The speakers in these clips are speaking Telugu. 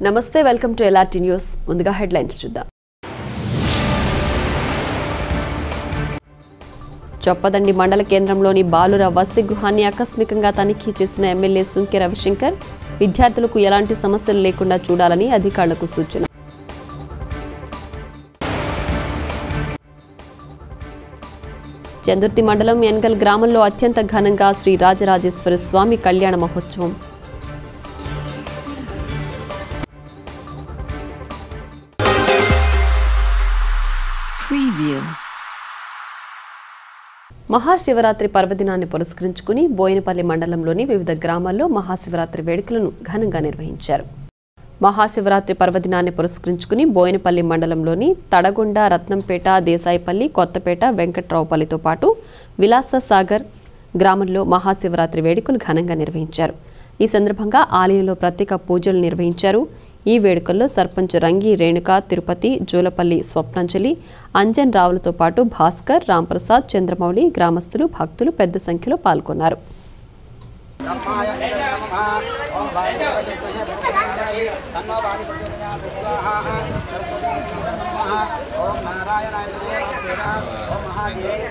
నమస్తే వెల్కమ్ టు ఎల్ఆర్టీ న్యూస్ ముందుగా హెడ్లైన్స్ చూద్దాం చొప్పదండి మండల కేంద్రంలోని బాలుర వసతి గృహాన్ని ఆకస్మికంగా తనిఖీ చేసిన ఎమ్మెల్యే సుంకె రవిశంకర్ విద్యార్థులకు ఎలాంటి సమస్యలు లేకుండా చూడాలని అధికారులకు సూచన చందుర్తి మండలం ఎన్గల్ గ్రామంలో అత్యంత ఘనంగా శ్రీ రాజరాజేశ్వర స్వామి కళ్యాణ మహోత్సవం Preview. మహాశివరాత్రి పర్వదినాన్ని పురస్కరించుకుని బోయినపల్లి మండలంలోని వివిధ గ్రామాల్లో మహాశివరాత్రి వేడుకలను ఘనంగా నిర్వహించారు మహాశివరాత్రి పర్వదినాన్ని పురస్కరించుకుని బోయినపల్లి మండలంలోని తడగొండ రత్నంపేట దేశాయిపల్లి కొత్తపేట వెంకట్రావుపల్లితో పాటు విలాస సాగర్ గ్రామంలో మహాశివరాత్రి వేడుకలు ఘనంగా నిర్వహించారు ఈ సందర్భంగా ఆలయంలో ప్రత్యేక పూజలు నిర్వహించారు ఈ వేడుకల్లో సర్పంచ్ రంగి రేణుక తిరుపతి జూలపల్లి స్వప్నాంజలి అంజన్ రావులతో పాటు భాస్కర్ రాంప్రసాద్ చంద్రమౌళి గ్రామస్తులు భక్తులు పెద్ద సంఖ్యలో పాల్గొన్నారు ఓం నారాయణాయ ఓం మహాదేవ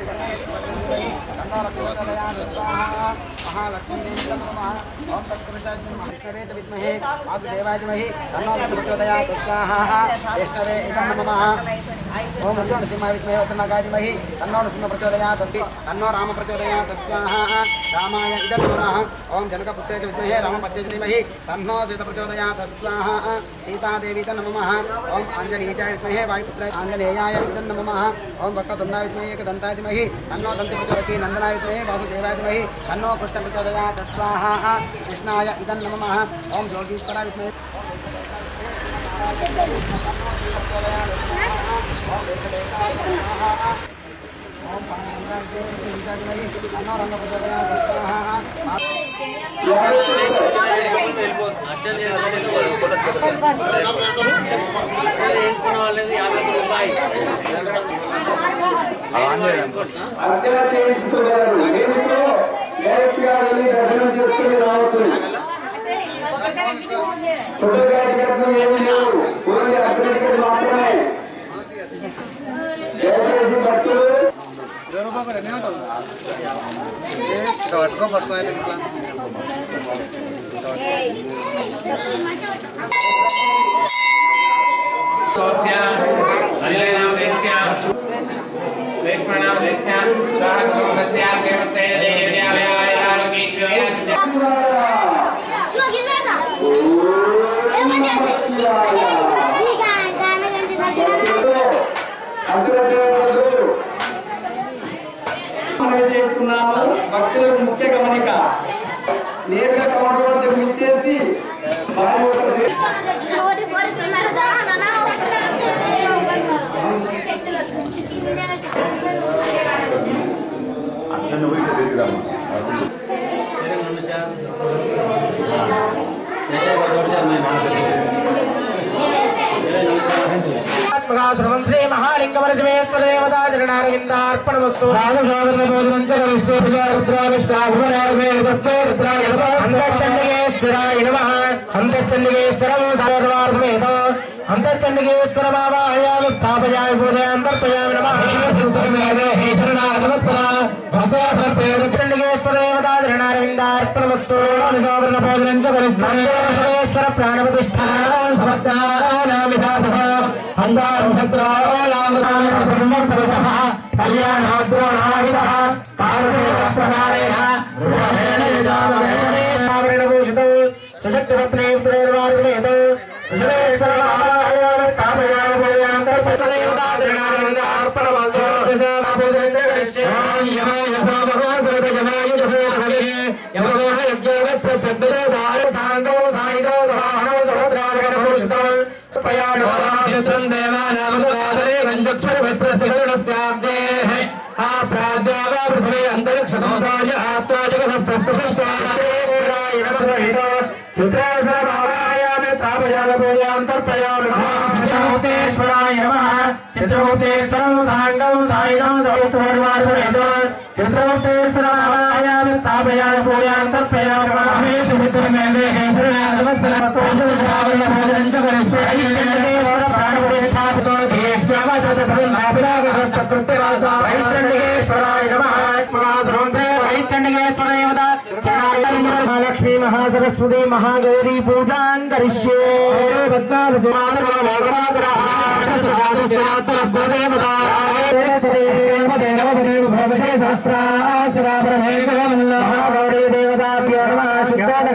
మహాలక్ష్మీ ఓం తత్పురుషాయ విష్ణవే చ విద్మహే వాసుదేవాయ ధీమహి తన్నో ప్రచోదయాత్ స్వాహా వైష్ణవే ఇదం నమః ఓం నమో నృసింహాయ విద్మహే వచనగాయ ధీమహి తన్నో నృసింహ ప్రచోదయాత్ అస్తి తన్నో రామ ప్రచోదయాత్ స్వాహా రామాయ ఇదం నమః ఓం జనకపుత్రే చ విద్మహే రామపత్రే చ ధీమహి తన్నో సీత ప్రచోదయాత్ స్వాహా సీతాదేవి ఇదం నమః ఓం ఆంజనేయాయ విద్మహే వాయుపుత్రాయ ఆంజనేయాయ ఇదం నమః ఓం వక్రతుండాయ విద్మహే ఏకదంతాయ ధీమహి తన్నో దంతి ప్రచోదకి నందనాయ విద్మహే వాసుదేవాయ ధీమహి తన్నో కృష్ణ ప్రచోదయాత్ స్వాహా కృష్ణాయ ఇదం నమః ఓం యోగీశ్వరాయ విద్మహే ఓం పాండురంగాయ విద్మహే తన్నో రంగ ప్రచోదయాత్ స్వాహా అర్చన చేయించుకున్నారు మీరు డైరెక్ట్ గా వెళ్ళి దర్శనం చేసుకుని రావచ్చు ఫోటోగా టికెట్లు ఏమి లేవు ఓన్లీ అర్చన టికెట్ మాత్రమే దయచేసి భక్తులు పట్టుకో పట్టుకో అయితే ఇట్లా स्वस्य अनिलनामस्य वैष्णवनामस्य सहकुटुम्बस्य देवस्तेन देव्यालयाय आरोग्येश्वर्याय 여기 왜다? 에머지 이가 가는 건지 나도 అర్చన చేయవద్దు మనవి చేయించుకున్నాము భక్తులకు ముఖ్య గమనిక నేరుగా కౌంటర్ వద్దకు ఇచ్చేసి వారి యొక్క 어디 머리 돌려다 나나 ధ్రువం శ్రీ మహాలింగమరజమేశ్వరదేవతా జగనారవిందార్పణమస్తు అంతశ్చండికేశ్వరాయ నమ అంతశ్చండికేశ్వరం సర్వార్థమేతం అంతశ్చండికేశ్వర బాబాయామి స్థాపయామి పూజయాంతర్పయామి నమ చండికేశ్వర దేవతా జగనారవిందార్పణమస్తు నందేశ్వర చిత్రమూర్తేశ్వరాయ నమ చిత్రమూర్తేశ్వరం సాంగం సాయుధం సౌత్వర్వాసమేతం చిత్రమూర్తేశ్వర బాబాయామి స్థాపయామి పూజాంతర్పయామి నమ లక్ష్మీ మహాసరస్వతి మహాగౌరీ పూజాం కరిష్యే మహాగౌరీ దేవతాభ్యో నమ శుద్ధోదక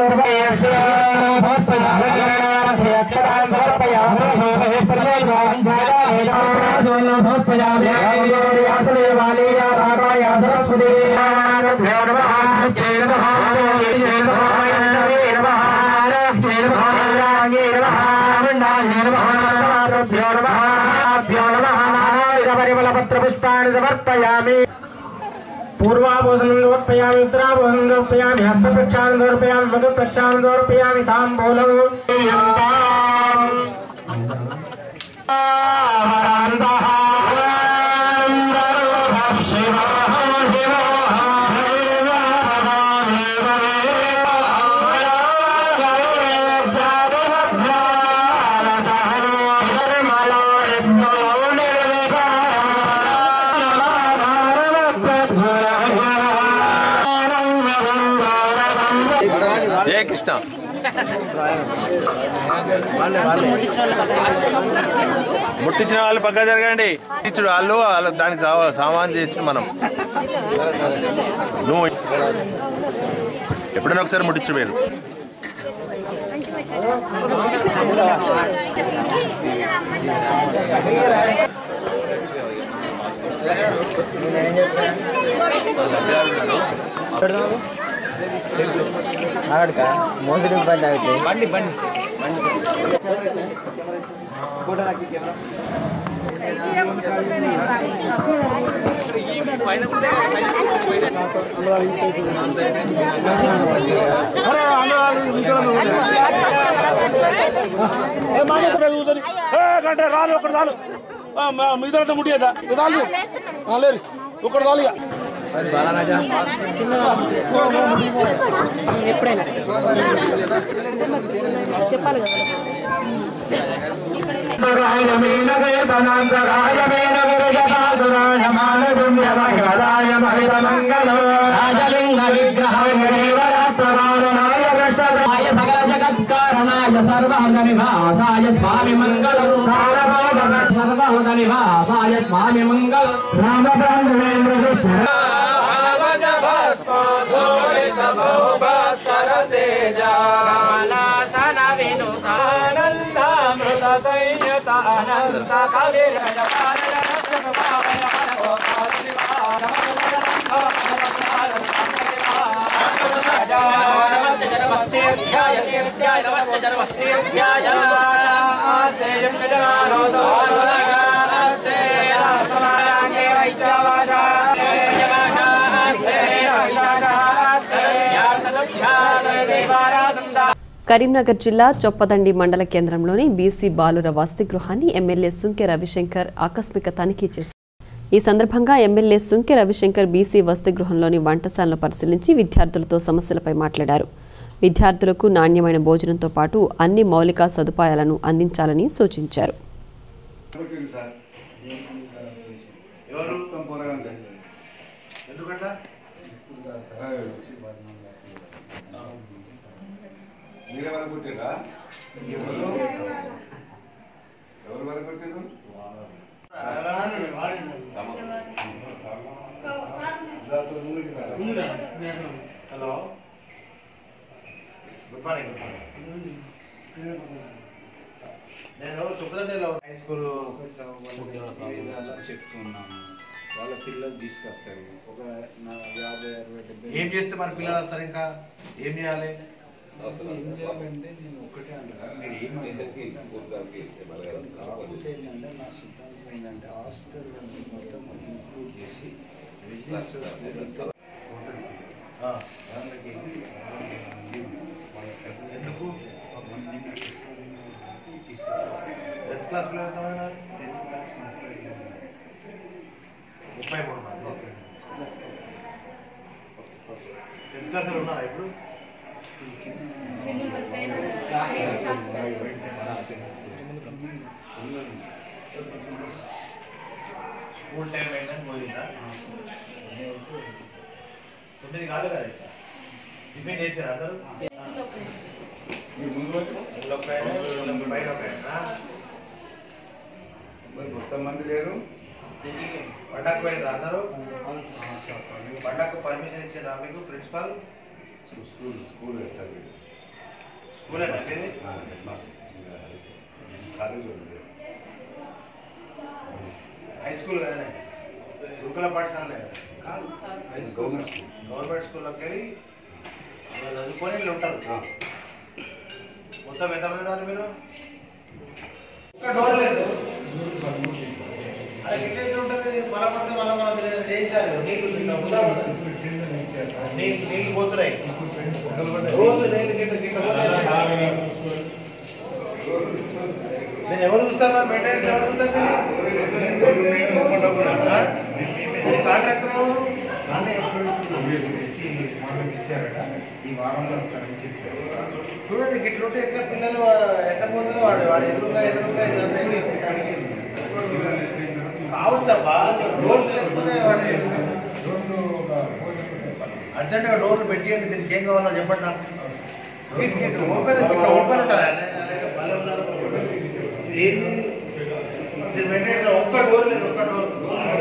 పుష్పాన్ని సమర్పయామి పూర్వాభూషణం సమర్పయామి ఉత్తరాభూషణం సమర్పయామి హస్తప్రక్షాళన సమర్పయామి మధు ప్రక్షాళన సమర్పయామి తాంబూలం జయ కృష్ణ ముట్టించిన వాళ్ళు పక్క జరగండి ఇచ్చుడు వాళ్ళు వాళ్ళ దానికి సా- సామాన్ చేసి మనం నువ్వు ఎప్పుడైనా ఒకసారి ముట్టించు మీరు గంట రాలు ఒకటి చాలు మిగతా ముట్టియదా చాలు లేరు ఒకటి చాలు ఇక రాజలింగ విగ్రహాయ కృష్ణాయ సకల జగత్కారణాయ సర్వహంగ నివాసాయ స్వామి మంగళం సర్వహంగ నివాసాయ స్వామి మంగళం రామచంద్రేంద్ర కరీంనగర్ జిల్లా చొప్పదండి మండల కేంద్రంలోని బీసీ బాలుర వసతి గృహాన్ని ఎమ్మెల్యే సుంకె రవిశంకర్ ఆకస్మిక తనిఖీ చేశారు ఈ సందర్భంగా ఎమ్మెల్యే సుంకె రవిశంకర్ బీసీ వసతి గృహంలోని వంటశాలను పరిశీలించి విద్యార్థులతో సమస్యలపై మాట్లాడారు విద్యార్థులకు నాణ్యమైన భోజనంతో పాటు అన్ని మౌలిక సదుపాయాలను అందించాలని సూచించారు మీరే వరకు కొట్టిరా ఎవరు వరకు కొట్టిరు హలో గుడ్ మార్నింగ్ నేను సుబ్రహ్మణ్యంలో హై స్కూల్ చెప్తున్నాను వాళ్ళ పిల్లలు తీసుకొస్తారు ఒక నా యాభై అరవై డెబ్బై ఏం చేస్తే మన పిల్లలు వస్తారు ఇంకా ఏం చేయాలి ఏం చేయాలంటే నేను ఒకటే అంటాను మీరు ఏం కాకపోతే ఏంటంటే నా సిద్ధాంతం ఏంటంటే హాస్టల్ మొత్తం ఇంక్లూడ్ చేసి బిజినెస్ ఆ, వాళ్ళకి ఎందుకు నిన్న ఎంత క్లాస్ పిల్లలు ఎంతమంది టెన్త్ క్లాస్ మాట్లాడినాను ముప్పై మూడు మంది టెన్త్ క్లాస్ ఉన్నారా ఇప్పుడు స్కూల్ టైం అయిందని పోయిందా తొమ్మిది కాదు కదా ఇంకా. టిఫిన్ చేసారు అందరూ ఇంట్లో ఒక ఆయన, ఇంట్లో బయట ఒక ఆయన. మరి మొత్తం మంది లేరు పండగకు పోయిండ్రా అందరూ పండగకు పర్మిషన్ ఇచ్చిండ్రా మీకు principal school school sir school నచ్చింది కాలేజ్ ఉంది హై స్కూల్ కదనే గురుకుల పాఠశాల కాదు గవర్నమెంట్ స్కూల్ గవర్నమెంట్ స్కూల్లోకి వెళ్ళి వాళ్ళు చదువుకొని వీళ్ళు ఉంటారు మొత్తం ఎంతమంది ఉన్నారు మీరు ఒక్క డోర్ లేదు అది ఎట్లయితే ఉంటుంది బలపడితే మళ్ళీ మనం చేయించాలి నీళ్ళు ఇట్లా ఉందా ఉండదా? నీళ్ళు నీళ్ళు పోతున్నాయి రోజు నీళ్ళు గిట్ల గిట్ల పోతున్నాయి. నేను ఎవరు చూస్తాను మెయింటెనెన్స్ ఎవరు చూస్తారు కాంట్రాక్టర్ ఎవరు ఈ వారంలో చూడండి గిట్లుంటే ఎట్లా పిల్లలు ఎట్లా పోతారో వాడు వాడు ఎదురుగా ఎదురుగా ఇదంతా ఏంటి? కావచ్చబ్బా డోర్స్ లేకపోతే వాడి అర్జెంట్గా డోర్లు పెట్టియండి దీనికి ఏం కావాలో చెప్పండి నాకు ఓపెన్ ఓపెన్ ఉంటుందా ఏంది? ఇది పెట్టండి ఒక్క డోర్ లేదు ఒక్క డోర్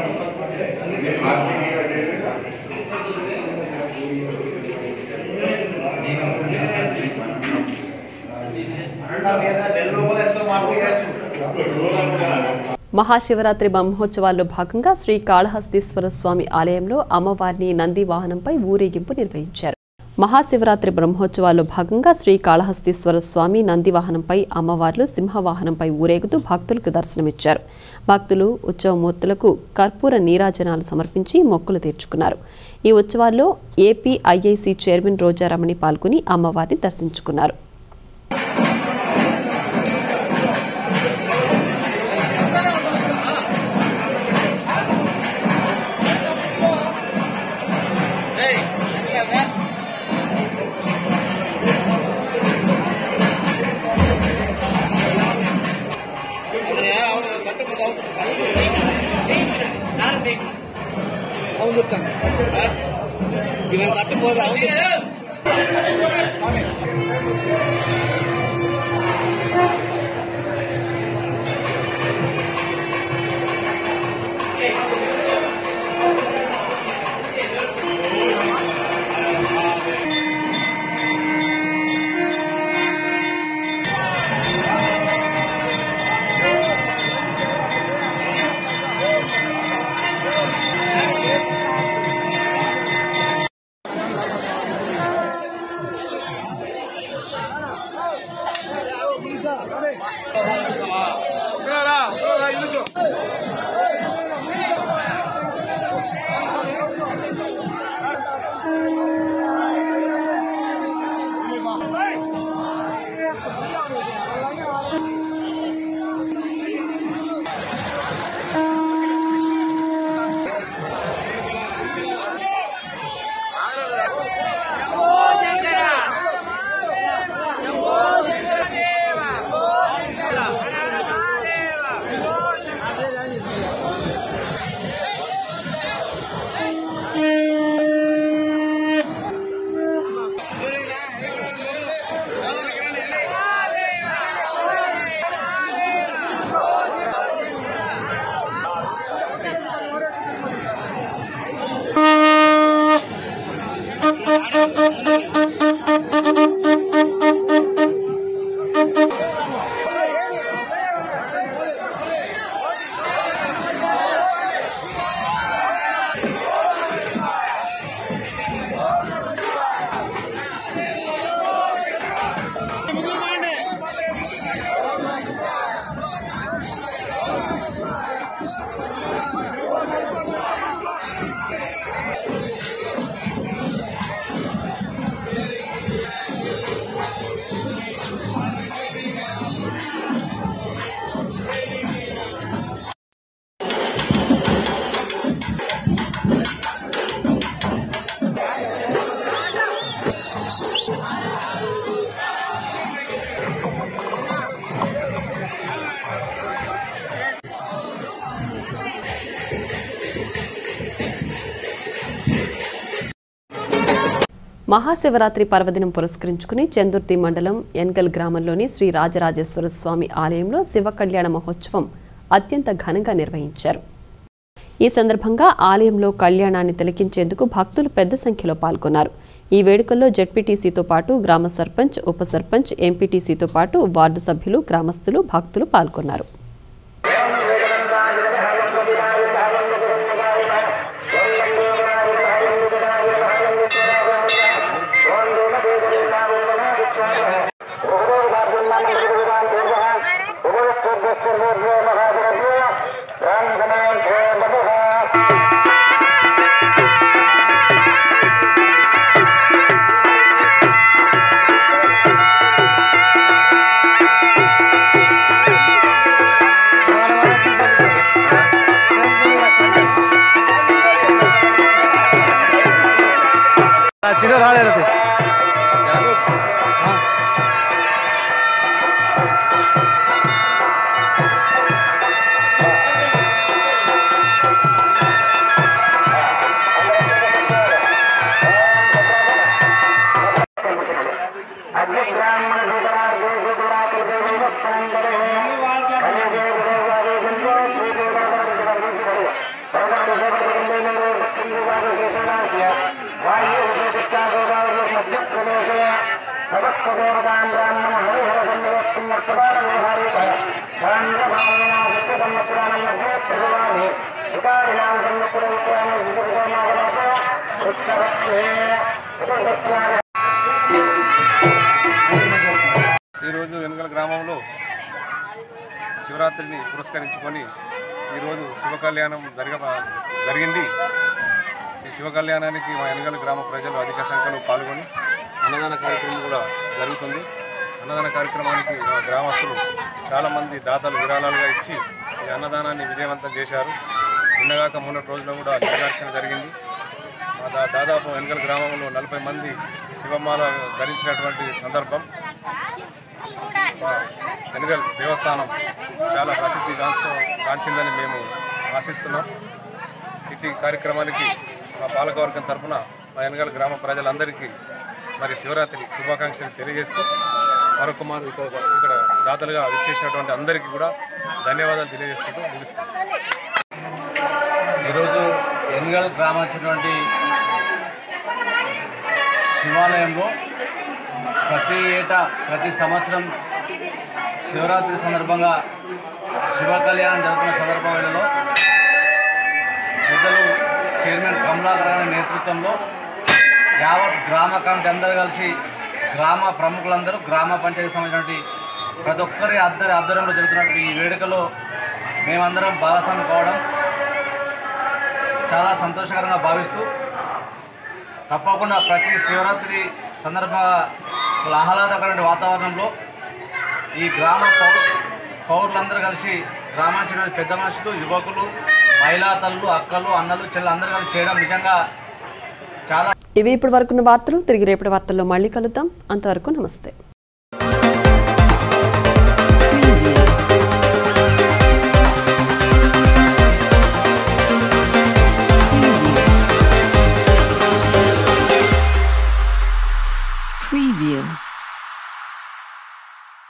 నెల లోపల ఎంతో మార్పు చేయొచ్చు మహాశివరాత్రి బ్రహ్మోత్సవాల్లో భాగంగా శ్రీ కాళహస్తీశ్వర స్వామి ఆలయంలో అమ్మవారిని నంది వాహనంపై ఊరేగింపు నిర్వహించారు మహాశివరాత్రి బ్రహ్మోత్సవాల్లో భాగంగా శ్రీ కాళహస్తీశ్వర స్వామి నంది వాహనంపై అమ్మవార్లు సింహవాహనంపై ఊరేగుతూ భక్తులకు దర్శనమిచ్చారు భక్తులు ఉత్సవమూర్తులకు కర్పూర నీరాజనాలు సమర్పించి మొక్కులు తీర్చుకున్నారు ఈ ఉత్సవాల్లో ఏపీ ఐఐసి చైర్మన్ రోజారమణి పాల్గొని అమ్మవారిని దర్శించుకున్నారు అవును చెప్తాను ఇవన్నీ తట్టుకోదు అవును చెప్తాను ఆ మహాశివరాత్రి పర్వదినం పురస్కరించుకుని చందుర్తి మండలం ఎన్గల్ గ్రామంలోని శ్రీ రాజరాజేశ్వర స్వామి ఆలయంలో శివ కళ్యాణ మహోత్సవం అత్యంత ఘనంగా నిర్వహించారు ఈ సందర్భంగా ఆలయంలో కళ్యాణాన్ని తిలకించేందుకు భక్తులు పెద్ద సంఖ్యలో పాల్గొన్నారు ఈ వేడుకల్లో జడ్పీటీసీతో పాటు గ్రామ సర్పంచ్ ఉప సర్పంచ్ ఎంపీటీసీతో పాటు వార్డు సభ్యులు గ్రామస్తులు భక్తులు పాల్గొన్నారు చిన్న రాలేదు ఈరోజు వెనుగల గ్రామంలో శివరాత్రిని పురస్కరించుకొని ఈరోజు శివ కళ్యాణం జరగ జరిగింది ఈ శివ కళ్యాణానికి మా వెనుగల గ్రామ ప్రజలు అధిక సంఖ్యలో పాల్గొని అన్నదాన కార్యక్రమం కూడా జరుగుతుంది అన్నదాన కార్యక్రమానికి మా గ్రామస్తులు చాలామంది దాతలు విరాళాలుగా ఇచ్చి ఈ అన్నదానాన్ని విజయవంతం చేశారు నిన్నగాక మొన్నటి రోజున కూడా నిర్దార్చన జరిగింది మా దా- దాదాపు వెనుగల గ్రామంలో నలభై మంది శివమాల ధరించినటువంటి సందర్భం మా వెనుగల్ దేవస్థానం చాలా ప్రసిద్ధి గాంచ- గాంచిందని మేము ఆశిస్తున్నాం ఇట్టి కార్యక్రమానికి మా పాలకవర్గం తరఫున మా వెనుగల గ్రామ ప్రజలందరికీ మరి శివరాత్రి శుభాకాంక్షలు తెలియజేస్తూ మరొక మారు ఇక్కడ ఇక్కడ దాతలుగా విచ్చేసినటువంటి అందరికీ కూడా ధన్యవాదాలు తెలియజేసుకుంటూ ముగిస్తాను ఈరోజు ఎన్గల్ గ్రామాచినటువంటి శివాలయంలో ప్రతి ఏటా ప్రతి సంవత్సరం శివరాత్రి సందర్భంగా శివ కళ్యాణం జరుగుతున్న సందర్భం వేళలో పెద్దలు చైర్మన్ కమలాకర్ గారి నేతృత్వంలో యావత్ గ్రామ కమిటీ అందరూ కలిసి గ్రామ ప్రముఖులందరూ గ్రామ పంచాయతీ సంబంధించినటువంటి ప్రతి ఒక్కరి అద్దరి ఆధ్వర్యంలో జరుగుతున్నటువంటి ఈ వేడుకలో మేమందరం భాగస్వామి కావడం చాలా సంతోషకరంగా భావిస్తూ తప్పకుండా ప్రతి శివరాత్రి సందర్భంగా ఒక ఆహ్లాదకరమైన వాతావరణంలో ఈ గ్రామ పౌరు పౌరులందరూ కలిసి గ్రామానికి పెద్ద మనుషులు యువకులు మహిళా తల్లులు అక్కలు అన్నలు చెల్లెలు అందరూ కలిసి చేయడం నిజంగా చాలా ఇవి ఇప్పటి వరకున్న వార్తలు తిరిగి రేపటి వార్తల్లో మళ్ళీ కలుద్దాం అంతవరకు నమస్తే Preview.